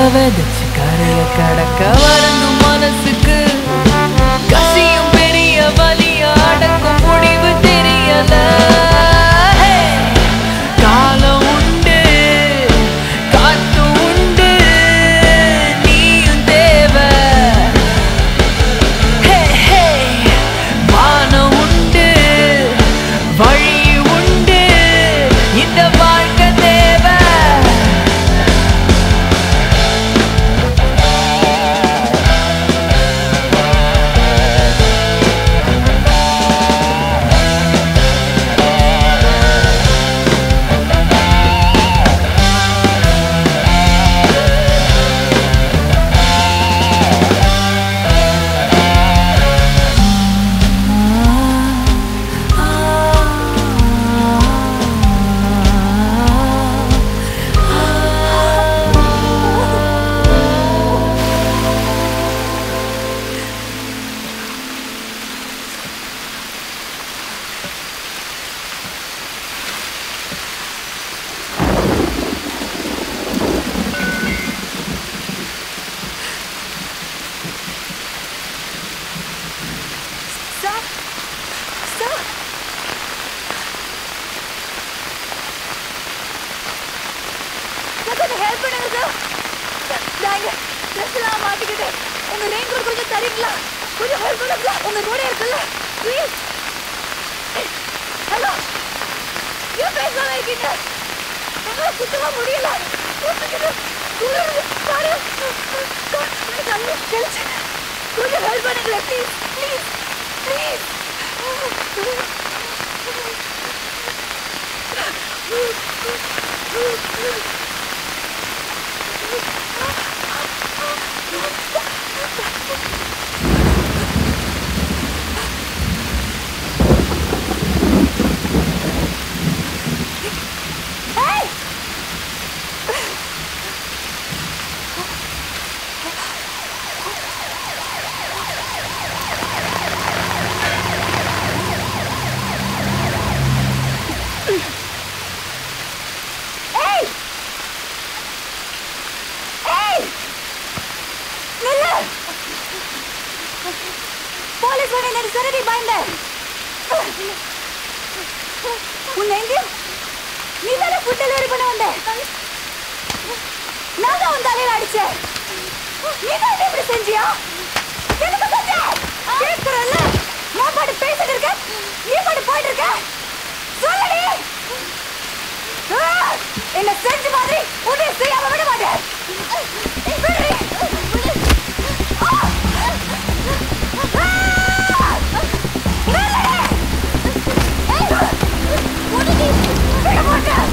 விதைச்சு கரைய கடக்க வருந்தும் மனசுக்கு கசியும் பெரிய வலிய அடக்கும் முடிவு தெரியல Hey! காலம் உண்டு காத்து உண்டு நீயும் தேவை Hey, hey! வானம் உண்டு வழி உண்டு இந்த வாழ்க்கை தேவை Stop! Stop! கொஞ்சம் ஹெல்ப் பண்ணுங்க சார் நான் இங்க ட்ரெஸ் எல்லாம் மாட்டிக்கிட்டேன் உங்க ரெயின் கோட் கொஞ்சம் தரீங்களா கொஞ்சம் ஹெல்ப் பண்ணுங்க உங்க கூட இருக்குல்ல ப்ளீஸ் ஹலோ ஏன் பேசாம இருக்கீங்க என்னால சுத்தமா முடியல சுத்திக்கிட்டு குளிருது பாரு கண்ணு தெளிச்சு கொஞ்சம் ஹெல்ப் பண்ணுங்களேன் please please please Hey! Hey! Hey! நில்லு! போலீஸ் வண்டி எனக்கு சரடி பயந்த உன்னை எங்கேயும் நீ தானே ஃபுட் டெலிவரி பண்ண வந்த நான் தான் உன் தலையில அடிச்சேன் நீ தான் இதை இப்படி செஞ்சியா எனக்கு செஞ்ச கேட்கிறல்ல நான் பாட்டு பேசிட்டு இருக்கேன் நீ பாட்டு போயிட்டு இருக்க சொல்லடி ஆ! என்ன செஞ்ச மாதிரி உதவி செய்யாம விட மாட்டேன் விடுடி. ஆ! ஆ! நில்லுடி. விட மாட்டேன்.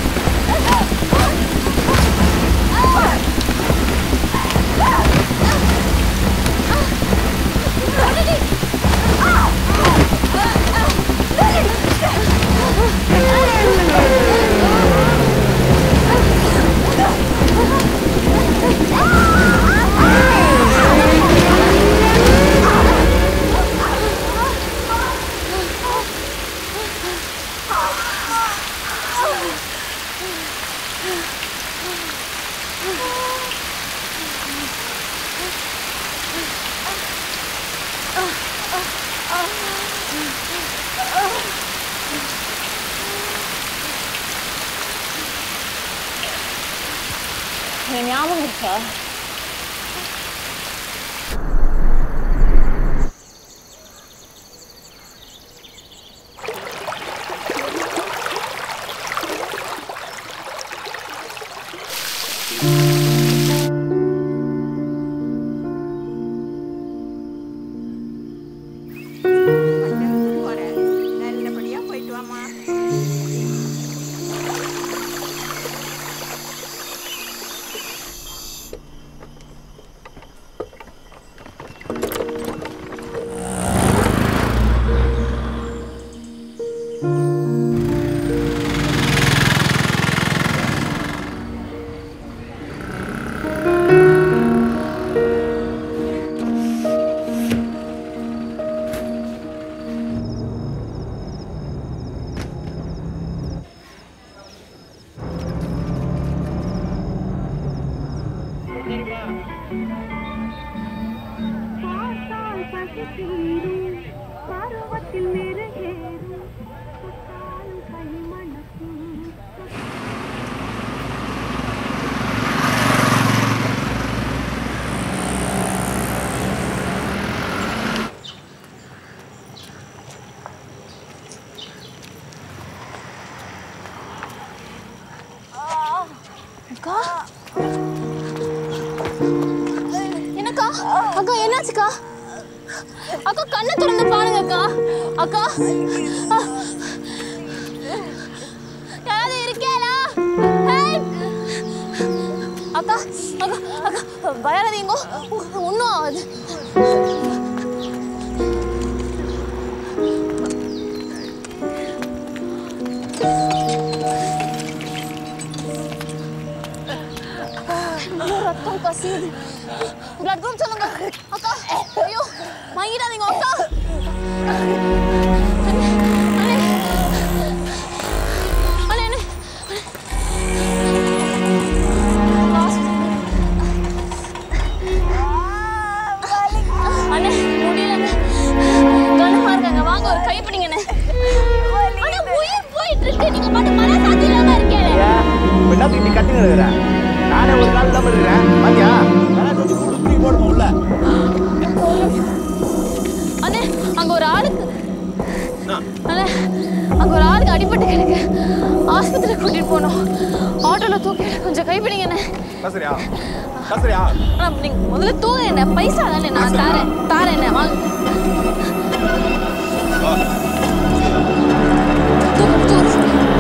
எனக்கு ஞாபகம் இருக்கா நல்லபடியா போயிட்டு வாமா பார்த்தால் பசித்தீரும் பருவத்தில் மெருகேறும் தொட்டால் கை மணக்கும் அக்கா என்னக்கா அக்கா என்னாச்சுக்கா அக்கா கண்ணை திறந்து பாருங்க அக்கா அக்கா ஆ. யாராவது இருக்கேளா Help! அக்கா அக்கா அக்கா பயராதீங்கோ ஒன்றும் ஆகாது ஐயோ, ரத்தம் கசியுது பிளட் குரூப் சொல்லுங்க அக்கா ஐயோ வாங்கிடாதீங்க அக்கா அண்ணே அண்ணே அண்ணே அண்ணே முடியலண்ணே கனமா இருக்காங்க வாங்க ஒரு கை பிடிங்கண்ணே அண்ணே உயிர் போயிட்டு இருக்கு நீங்க மட்டும் மனசாட்சி இல்லாம இருக்கீங்க என்னத்துக்கு இப்படி கத்தின்னு இருக்கிற நானே ஒரு நாள் இல்லாம இருக்கிறேன் பாத்தியா வேணா சொல்லி கூட தூக்கி போடுமா உள்ள அண்ணே அங்க ஒரு ஆளுக்கு அண்ணே அங்க ஒரு ஆளுக்கு அடிபட்டு கிடக்கு ஆஸ்பத்திரி கூட்டிட்டு போனோம் ஆட்டோல தூக்கி கொஞ்சம் கைப்பிடிங்க அண்ணே கசரியா கசரியா அண்ணா, நீங்க முதல்ல தூங்க என்ன பைசா தானே நான் தாரேன் தாரேன் என்ன வாங்க தூக்கு, தூக்கு.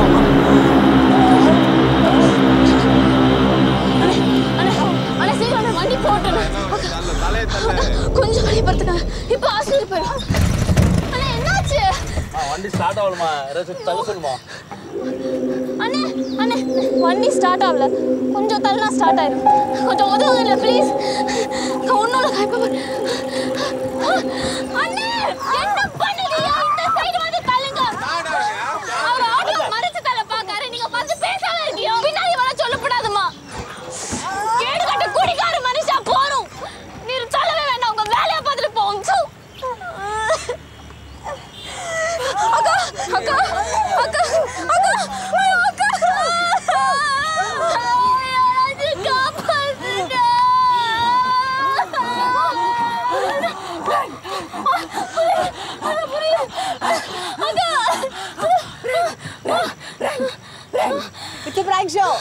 அண்ணே, அண்ணே, அண்ணே, சீக்கிரம் அண்ணே, வண்டி போட்டுண்ணே. தலையை தள்ள கொஞ்சம் வழி படுத்துக்காங்க இப்போ ஆஸ்பத்திரி போயிடும் அண்ணே என்னாச்சு வண்டி ஸ்டார்ட் ஆகணுமா ஏதாச்சும் தள்ள சொல்லுமா அண்ணே அண்ணே வண்டி ஸ்டார்ட் ஆகல கொஞ்சம் தள்ளா ஸ்டார்ட் ஆயிடும் கொஞ்சம் உதவுங்க இல்லை ப்ளீஸ் ஒன்னோட கைப்ப அண்ணே என்ன பண்ணுறீங்க இந்த சைடு வந்து தள்ளுங்க அவர் ஆட்டோ மறைச்சு தள்ள பார்க்காரு நீங்க பார்த்து பேசாம இருக்கீங்க பின்னாடி வர சொல்லப்படாதுமா கேடு கட்ட குடிக்கார மனுஷா போறோம் நீர் சொல்லவே வேண்டாம் உங்க வேலையை பார்த்துட்டு போங்க சு. அக்கா அக்கா அக்கா அக்கா ஐயோ, அக்கா யாராச்சும் காப்பாத்துங்க. அண்ணா, புரியுது. அக்கா It's a prank show.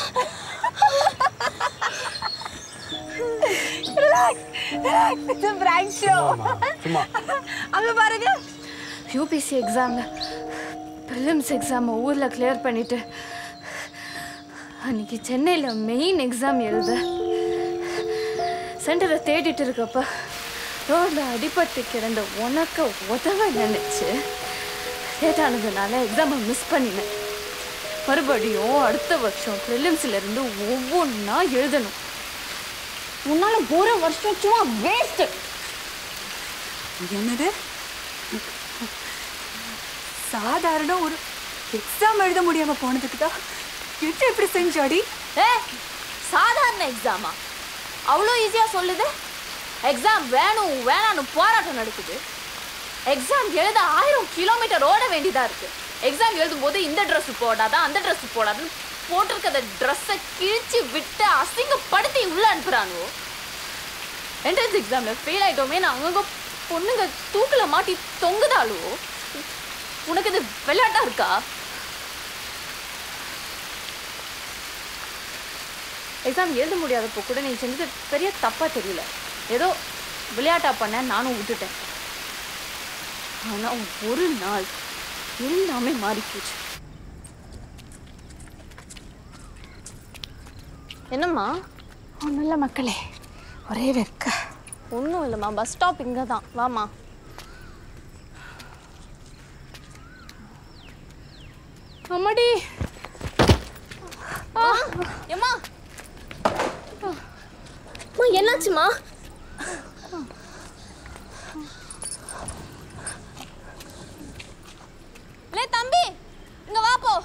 relax, relax. It's a prank show. சும்மா அங்க பாருங்க யூபிசி எக்ஸாமில் ப்ரிலிம்ஸ் எக்ஸாமை ஊரில் கிளியர் பண்ணிட்டு அன்னைக்கு சென்னையில் மெயின் எக்ஸாம் எழுத சென்டரை தேடிட்டு இருக்கப்ப ரோடில் அடிபட்டு கிடந்த உனக்கு உதவ நினைச்சு லேட் ஆனதுனால எக்ஸாமை மிஸ் பண்ணினேன் மறுபடியும் அடுத்த வருஷம் ப்ரிலிம்ஸ்ல இருந்து ஒவ்வொன்றா எழுதணும் உன்னால ஒரு வருஷம் சும்மா வேஸ்ட் என்னது சாதாரண ஒரு எக்ஸாம் எழுத முடியாம போனதுக்கு தான் என்ன இப்படி செஞ்சாடி ஏ சாதாரண எக்ஸாமா அவ்வளோ ஈஸியாக சொல்லுது எக்ஸாம் வேணும் வேணான்னு போராட்டம் நடக்குது எக்ஸாம் எழுத ஆயிரம் கிலோமீட்டர் ஓட வேண்டியதாக இருக்கு எக்ஸாம் எழுதும்போது இந்த Dress போடாத அந்த Dress போடாதுன்னு போட்டிருக்கிற ட்ரெஸ்ஸை கிழிச்சு விட்டு அசிங்கப்படுத்தி உள்ள அனுப்புறானுவோ என்ட்ரன்ஸ் எக்ஸாமில் ஃபெயில் ஆயிட்டோமே நான் அங்கங்க பொண்ணுங்க தூக்கில் மாட்டி தொங்குதாளுவோ உனக்கு இது விளையாட்டா இருக்கா எக்ஸாம் எழுத முடியாதப்போ கூட நீ செஞ்சது பெரிய தப்பா தெரியல ஏதோ விளையாட்டா பண்ண நானும் விட்டுட்டேன் ஆனா ஒரு நாள் எல்லாமே மாறி போச்சு என்னம்மா ஒன்றும் இல்லை மக்களே ஒரே வெக்க ஒன்றும் இல்லைம்மா பஸ் ஸ்டாப் இங்கே தான் வாம்மா அம்மாடி ஆ ஏம்மா அம்மா என்னாச்சுமா லே தம்பி இங்க வா போ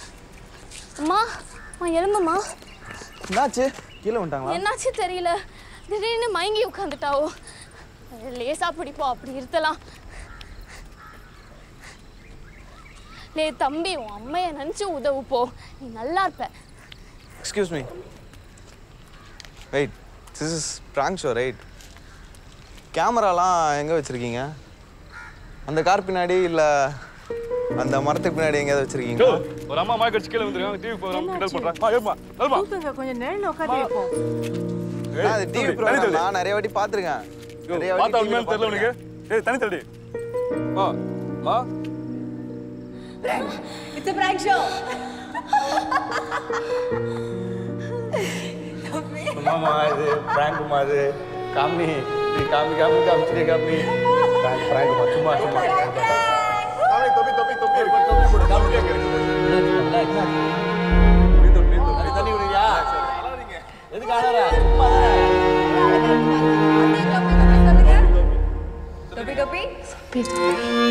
அம்மா அம்மா எலும்புமா என்னாச்சு கீழே வந்துட்டாங்களா என்னாச்சு தெரியல திடீர்னு மயங்கி உட்காந்துட்டாவோ லேசா பிடிப்போம் அப்படி இருத்தலாம் லே தம்பி உன் அம்மையை நினச்சி உதவு போ நீ நல்லா இருப்ப excuse me wait this is prank show right கேமராலாம் எங்கே வச்சுருக்கீங்க அந்த கார் பின்னாடி இல்லை அந்த மரத்துக்கு பின்னாடி எங்கேயாவது வச்சுருக்கீங்க ஒரு அம்மா மாய் கடிச்சு கீழே வந்துருக்காங்க டிவி ப்ரோக்ராம் கிண்டல் பண்றாங்க ஆ ஏமா ஏமா தூக்குங்க கொஞ்சம் நிழல் உட்காந்து வைப்போம் அது டிவி ப்ரோக்ராம் நான் நிறைய வாட்டி பார்த்துருக்கேன் நிறைய வாட்டி பார்த்தா TV ல உண்மையான தெரியல உனக்கு ஏய் தனி தள்ளி மா மா இட்ஸ் பிராங்க் ஷோ மாமா இது பிராங்க்மா இது காமி இது காமி காமி காமிச்சிட்டே காமி பிராங்க் பிராங்க்மா சும்மா சும்மா காமி தொப்பி தொப்பி தொப்பி இருக்கு தொப்பி போடு காமி கேக்கு அது தண்ணி விடுறியா எதுக்கு ஆடாரா சும்மா தானே தொப்பி தொப்பி பேசு